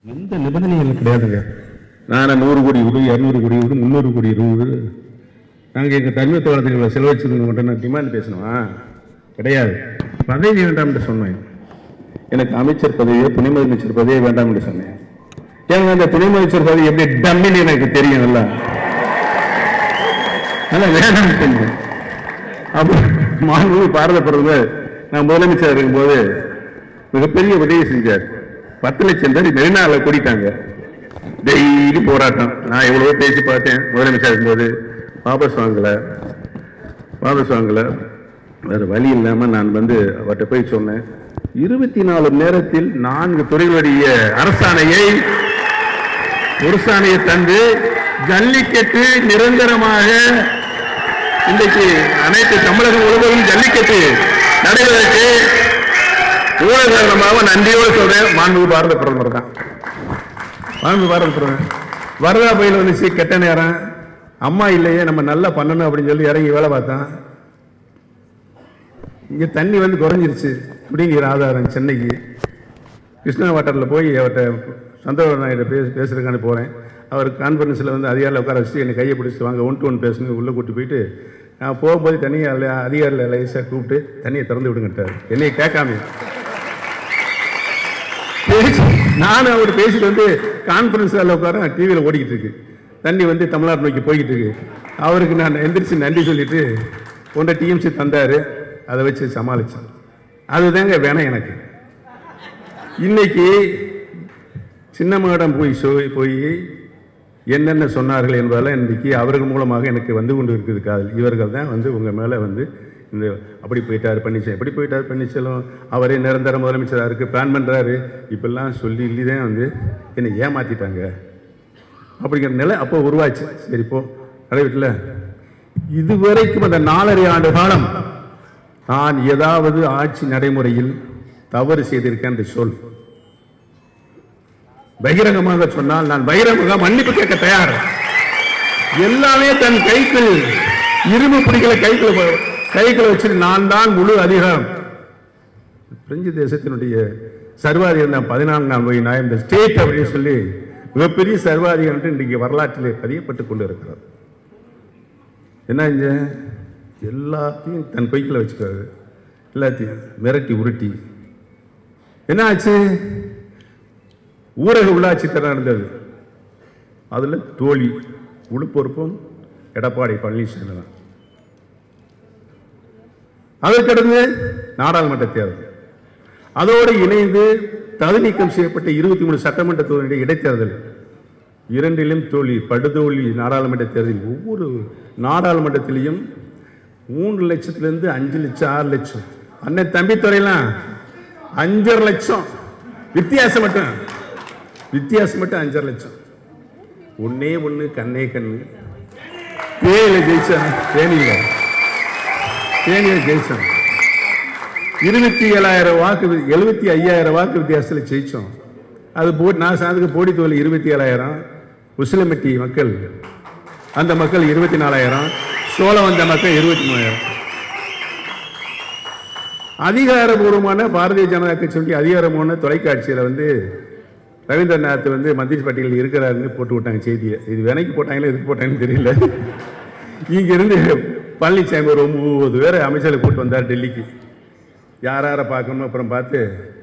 எந்த நிபந்தனைகள் கிடையாதுங்க நான் நூறு கோடி விடு இரநூறு கோடி விடு முந்நூறு கோடி விடு நாங்கள் எங்கள் தனிமை தோட்டத்துக்கு செலவழிச்சிருந்தோம் மட்டும் நான் டிமாண்ட் பேசணுமா கிடையாது பதவி வேண்டாம் என்று சொன்னேன் எனக்கு அமைச்சர் பதவியோ துணை முதலமைச்சர் பதவியோ வேண்டாம் என்று சொன்னேன் ஏன்னா அந்த துணை முதலமைச்சர் பதவி எப்படி டம்மின்னு எனக்கு தெரியும் நல்லா அதெல்லாம் வேண்டாம் தெரியும் அப்போ மாண்பு பாரத பிரதமர் நான் முதலமைச்சர் இருக்கும்போது மிகப்பெரிய உதவி செஞ்சார் பத்து லட்சம் பேர் மெரினாவில் கூட்டிட்டாங்க டெய்லி போராட்டம் நான் எவ்வளவோ பேசி பார்த்தேன் முதலமைச்சர் இருக்கும்போது வாபஸ் வாங்கல வாபஸ் வாங்கல வேற வழி இல்லாம நான் வந்து அவர்கிட்ட போய் சொன்னேன் இருபத்தி நாலு நேரத்தில் நான்கு துறைகளுடைய அரசாணையை அரசாணையை தந்து ஜல்லிக்கட்டு நிரந்தரமாக இன்றைக்கு அனைத்து தமிழகம் முழுவதும் ஜல்லிக்கட்டு நடைபெறக்கு ஊழல் காரணமாக நன்றியோடு சொல்றேன் மாண்பு பாரத பிரதமர் தான் மாண்பு பாரத பிரதமர் வரதா புயல் வந்துச்சு கெட்ட நேரம் அம்மா இல்லையே நம்ம நல்லா பண்ணணும் அப்படின்னு சொல்லி இறங்கி வேலை பார்த்தான் இங்க தண்ணி வந்து குறைஞ்சிருச்சு அப்படிங்கிற ஆதாரம் சென்னைக்கு கிருஷ்ணா வாட்டரில் போய் அவர்கிட்ட சந்திரபாபு நாயுடு பேச பேசுறதுக்கான போகிறேன் அவர் கான்ஃபரன்ஸில் வந்து அதிகாரியில் உட்கார வச்சு என்னை கையை பிடிச்சிட்டு வாங்க ஒன் டு ஒன் பேசணும் உள்ளே கூட்டி போயிட்டு நான் போகும்போது தண்ணியை அதில் அதிகாரியில் லைஸாக கூப்பிட்டு தண்ணியை திறந்து விடுங்கட்டார் என்னைய கேட்காம பேசி நானும் அவர் பேசிட்டு வந்து கான்ஃபரன்ஸ் ஹாலில் உட்கார டிவியில் ஓடிக்கிட்டு இருக்கு தண்ணி வந்து தமிழ்நாடு நோக்கி போய்கிட்டு இருக்கு அவருக்கு நான் எந்திரிச்சு நன்றி சொல்லிட்டு ஒன்றை டிஎம்சி தந்தார் அதை வச்சு சமாளித்தேன் அதுதாங்க வேணாம் எனக்கு இன்னைக்கு சின்னமடம் போய் சொ- போய் என்னென்ன சொன்னார்கள் என்பதெல்லாம் இன்றைக்கி அவர்கள் மூலமாக எனக்கு வந்து கொண்டு இருக்குது காதல் இவர்கள் தான் வந்து உங்கள் மேலே வந்து இந்த அப்படி போயிட்டார் பன்னீர்செல்வம் எப்படி போயிட்டார் பன்னீர்செல்வம் அவரே நிரந்தர முதலமைச்சராக இருக்குது பிளான் பண்ணுறாரு இப்பெல்லாம் சொல்லி இல்லி தான் வந்து என்னை ஏமாற்றிட்டாங்க அப்படிங்கிற நிலை அப்போ உருவாச்சு சரி போ நடைபெற்றல இதுவரைக்கும் அந்த நாலரை ஆண்டு காலம் நான் ஏதாவது ஆட்சி நடைமுறையில் தவறு செய்திருக்கேன் என்று சொல் பகிரங்கமாக சொன்னால் நான் பகிரங்கமாக மன்னிப்பு கேட்க தயார் எல்லாமே தன் கைக்குள் இரும்பு பிடிக்கல கைக்குள்ள போ- கைக்குள்ள வச்சுட்டு நான் தான் முழு அதிகாரம் பிரெஞ்சு தேசத்தினுடைய சர்வாதிகாரம் நான் பதினான்காம் போய் நான் இந்த ஸ்டேட் அப்படின்னு சொல்லி மிகப்பெரிய சர்வாதிகாரம் என்று இன்றைக்கு வரலாற்றிலே பதியப்பட்டு கொண்டு இருக்கிறார் என்ன இங்க எல்லாத்தையும் தன் கைக்குள்ள வச்சுக்கிறாரு எல்லாத்தையும் மிரட்டி உருட்டி என்ன ஆச்சு ஊரக உள்ளாட்சி தரம் நடந்தது அதில் தோல்வி முழு பொறுப்பும் எடப்பாடி பழனிசாமி தான் அதற்கடுத்து நாடாளுமன்ற தேர்தல் அதோடு இணைந்து தகுதி நீக்கம் செய்யப்பட்ட இருபத்தி மூணு சட்டமன்ற தொகுதியுடைய இடைத்தேர்தல் இரண்டிலும் தோல்வி படுதோல்வி நாடாளுமன்ற தேர்தலில் ஒவ்வொரு நாடாளுமன்றத்திலையும் மூன்று லட்சத்திலிருந்து அஞ்சு லட்சம் ஆறு லட்சம் அன்னை தம்பித்துறையெல்லாம் அஞ்சரை லட்சம் வித்தியாசம் மட்டும் வித்தியாசம் மட்டும் அஞ்சரை லட்சம் ஒன்னே ஒண்ணு கண்ணே கண்ணு தேனியில ஜெயிச்சான் தேனியில தேனியில ஜெயிச்சான் இருபத்தி ஏழாயிரம் வாக்கு வி- எழுபத்தி ஐயாயிரம் வாக்கு வித்தியாசத்தில் ஜெயிச்சோம் அது போ நான் சார்ந்துக்கு போடி தொழில் இருபத்தி ஏழாயிரம் உசிலமெட்டி மக்கள் அந்த மக்கள் இருபத்தி நாலாயிரம் சோழம் வந்த மக்கள் இருபத்தி மூணாயிரம் அதிகாரபூர்வமான பாரதிய ஜனதா கட்சியுடைய அதிகாரமான தொலைக்காட்சியில் வந்து ரவீந்திரநாத் வந்து மந்திரி பட்டியலில் இருக்கிறாருன்னு போட்டு விட்டாங்க செய்தியை இது விலைக்கு போட்டாங்களோ எதுக்கு போட்டாங்கன்னு தெரியல இங்க இருந்து பழனிசாமி ஒரு ஒன்பது பேர் அமைச்சரை கூட்டு வந்தார் டெல்லிக்கு யார் யாரை பார்க்கணும் அப்புறம் பார்த்து